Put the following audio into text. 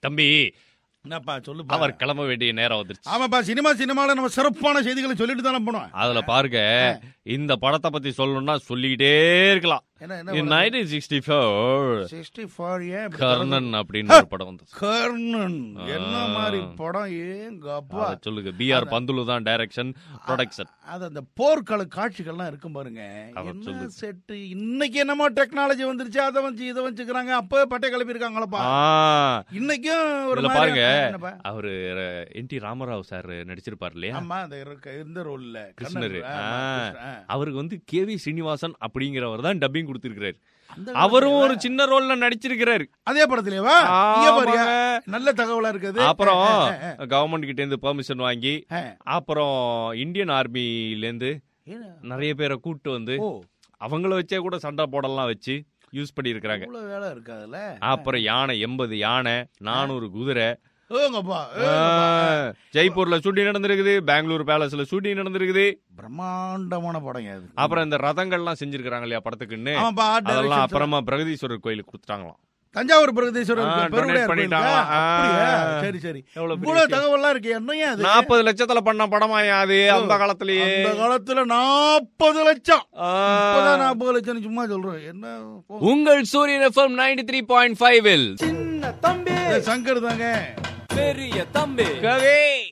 தம்பி என்னப்பா சொல்லு அவர் கிளம்ப வேண்டிய நேரம் வந்துருச்சு ஆமாப்பா சினிமா சினிமால நம்ம சிறப்பான செய்திகளை சொல்லிட்டு தானே போனோம் அதுல பாருங்க இந்த படத்தை பத்தி சொல்லணும்னா சொல்லிக்கிட்டே இருக்கலாம் என்ன nineteen sixty four sixty four ஏன் இப்படி கர்ணன் அப்படின்னு ஒரு படம் வந்தது கர்ணன் என்ன மாதிரி படம் ஏங்க அப்பா அத சொல்லுங்க பி ஆர் பந்துலு தான் டைரக்ஷன் ப்ரொடக்ஷன் அது அந்த போர்க்கள காட்சிகள்லாம் இருக்கும் பாருங்க அத என்ன சொல்லு. செட்டு இன்னைக்கு என்னமோ டெக்னாலஜி வந்துருச்சு அதை வச்சு இதை வச்சுக்கிறாங்க அப்பவே பட்டை கிளப்பி இருக்காங்களப்பா இன்னைக்கும் ஒரு இதுல மாதிரி- பாருங்க என்னப்பா? அவரு என் டி ராமராவ் சார் நடிச்சிருப்பாரு இல்லையா ஆமா அந்த இருக்க இந்த ரோல்ல கிருஷ்ணர் ஆமா, ஆ. கிருஷ்ணர், ஆ. அவருக்கு வந்து கே வி ஸ்ரீனிவாசன் அப்படிங்கிறவர் தான் டப்பிங் கொடுத்திருக்கிறாரு அந்த அவரும் ஒரு சின்ன ரோல்ல நடிச்சிருக்கிறாரு அதே படத்துலயேவா இங்க பாரியா ஆமாங்க. நல்ல தகவலா இருக்குது அப்புறம் ஆ, ஆ, ஆ. கவர்மெண்ட் கிட்ட இருந்து பெர்மிஷன் வாங்கி ஆ. அப்புறம் இந்தியன் ஆர்மில இருந்து ஏன்னா, நிறைய பேரை கூட்டு வந்து ஓ அவங்கள வச்சே கூட சண்டை போடலாம் வச்சு யூஸ் பண்ணியிருக்கிறாங்க இவ்வளவு வேலை இருக்கு அதுல அப்புறம் யானை எண்பது யானை நானூறு குதிரை ஏங்கப்பா ஆ, ஜெய்ப்பூர்ல ஷூட்டிங் நடந்திருக்குது பெங்களூர் பேலஸ்ல ஷூட்டிங் நடந்திருக்குது பிரம்மாண்டமான படம் அது அப்புறம் இந்த ரதங்கள்லாம் செஞ்சிருக்காங்க இல்லையா படத்துக்குன்னு ஆமாப்பா art அதெல்லாம் direction அப்புறமா பிரகதீஸ்வரர் கோயிலுக்கு கொடுத்துட்டாங்களாம் தஞ்சாவூர் பிரகதீஸ்வரர் ஆ, இருக்கு, donate பெருவுடையார் பண்ணிட்டாங்களா? கோயிலுக்கா? அப்படியா? ஆ. சரி சரி எவ்வளவு பெரிய இவ்வளவு விஷயம். தகவல்லாம் இருக்கு என்னையா அது நாற்பது லட்சத்துல பண்ண படமாயா அது அந்த காலத்திலேயே அந்த காலத்துல நாற்பது லட்சம் ஆ. இப்பதான் நாற்பது லட்சம் சும்மா சொல்றேன் என்ன போ. உங்கள் Suryan FM ninety three point five சின்ன தம்பி இந்த சங்கர் தாங்க பெரிய தம்பி கவே